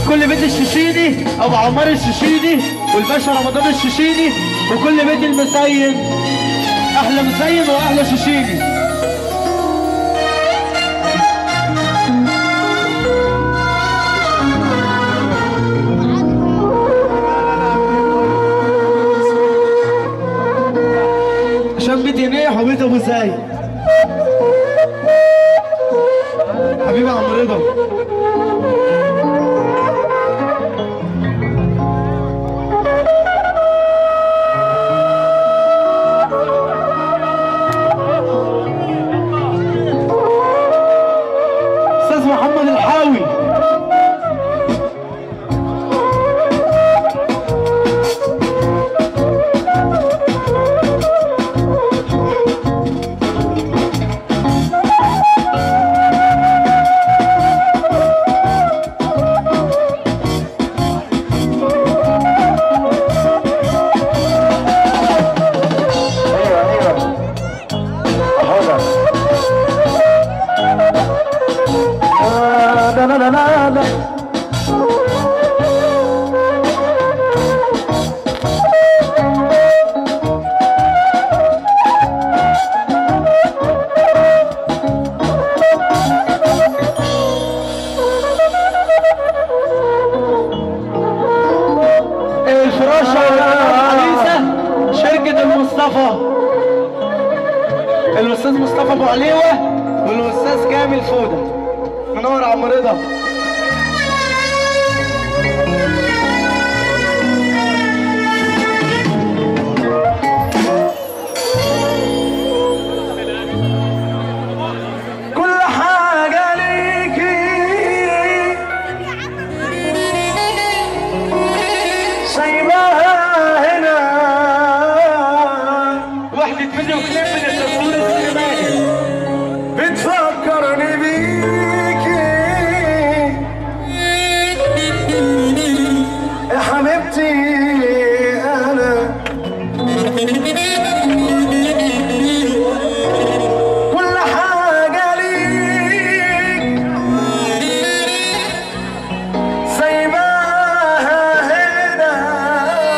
كل بيت الشيشيني ابو عمار الشيشيني والباشا رمضان الشيشيني وكل بيت المسيب احلى مسيب واحلى شيشيني عشان بيت ينيح وبيت ابو سيد حبيبي يا عم رضا استاذ محمد الحاوي ايوه ايوه حاضر لا لا لا لا لا الفراشة والحديثة شركة المصطفى الأستاذ مصطفى أبو عليوة والأستاذ كامل فودة منور يا عم رضا كل حاجة ليكي سايباها هنا وحدة فيديو كليب من التصوير السينمائي بتفكرني بيكي يا حبيبتي انا كل حاجة ليك سايباها هنا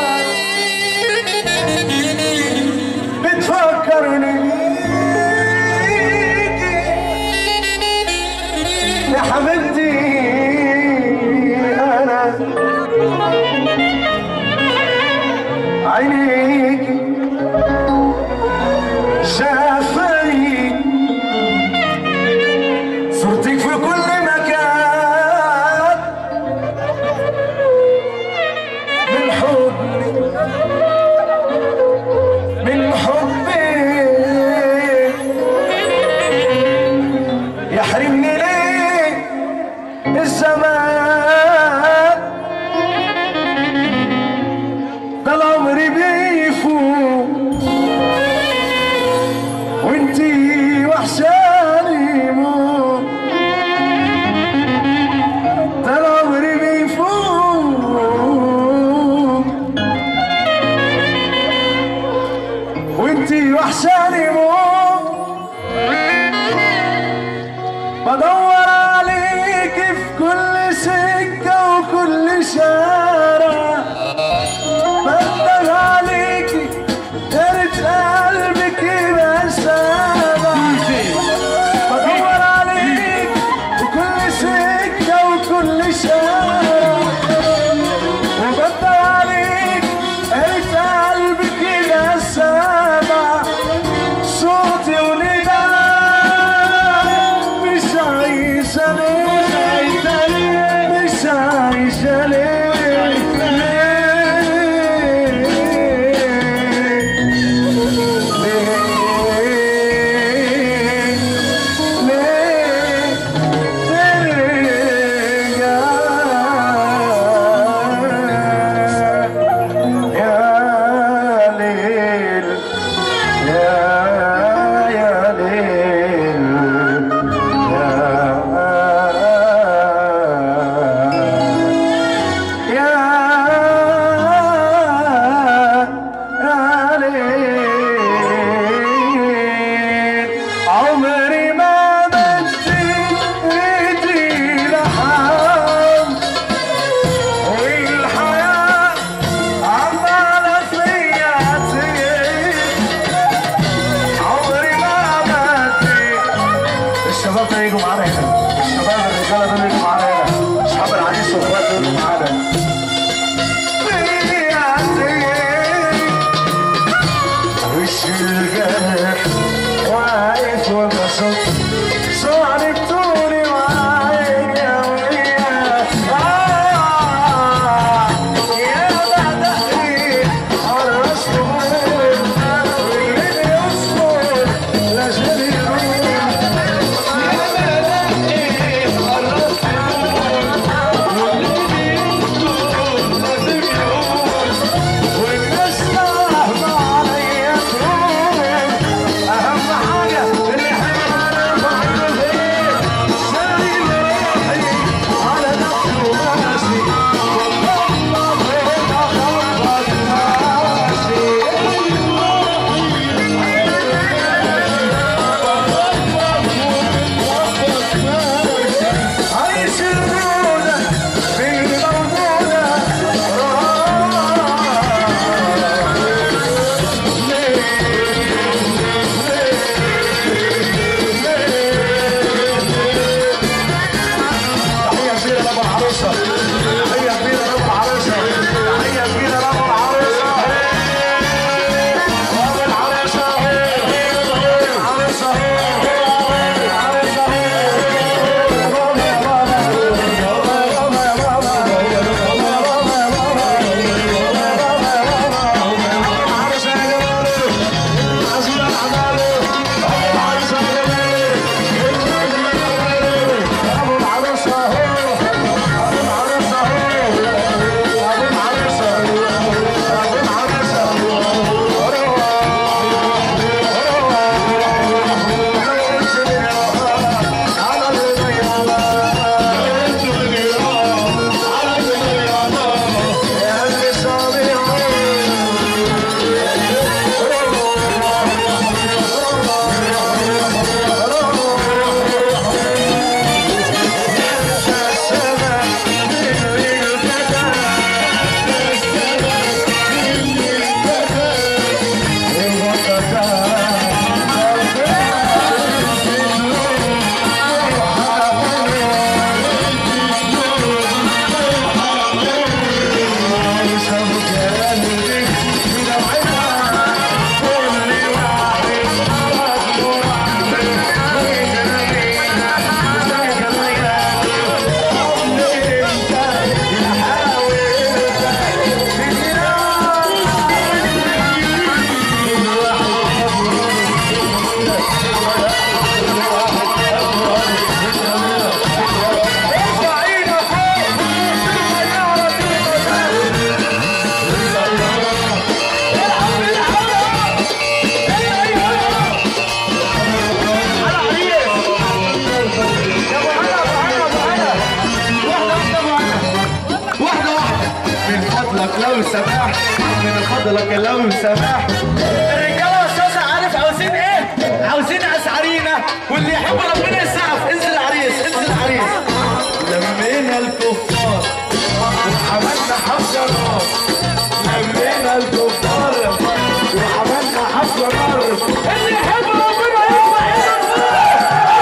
اكلاوي سماح من فضلك اكلاوي سماح الرجاله استاذ عارف عاوزين ايه؟ عاوزين اسعارينا واللي يحب ربنا يسعف انزل عريس انزل عريس لمينا الكفار وعملنا حفلة نار لمينا الكفار وعملنا حفلة نار اللي يحب ربنا يرفع ايده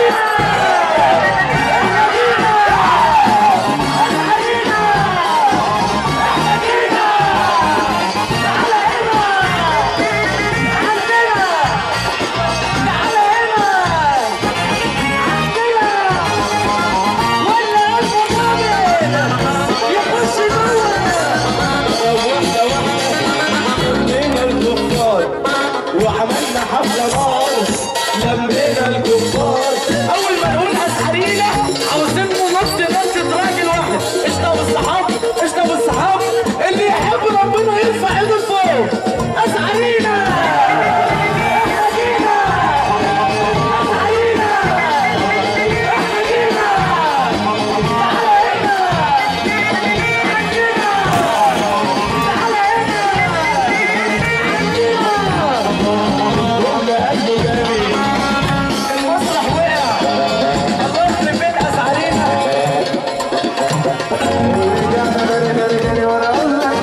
واحدة واحدة لمينا الكفار وعملنا حفلة نار لمينا الكفار اول ما نقول اسعارينا عاوزين ننط نطة راجل واحد قشطه بالصحاب قشطه بالصحاب اللي يحب ربنا يرفع ايده لفوق اسعارينا احنا جينا اسعارينا احنا جينا تعالى هنا عندنا تعالى كل قلبه جميل المسرح وقع الله يخرب بيت اسعارينا رجعنا رجعنا رجعنا وانا اقول لك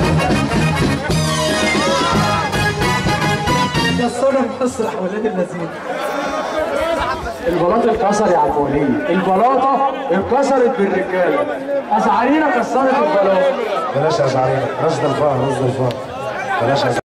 كسرنا المسرح ولاد اللذين البلاط اتكسر يا عم وليد البلاطه اتكسرت بالرجاله اسعارينا كسرت البلاط بلاش يا زعرينا رصد الفار رصد الفار بلاش يا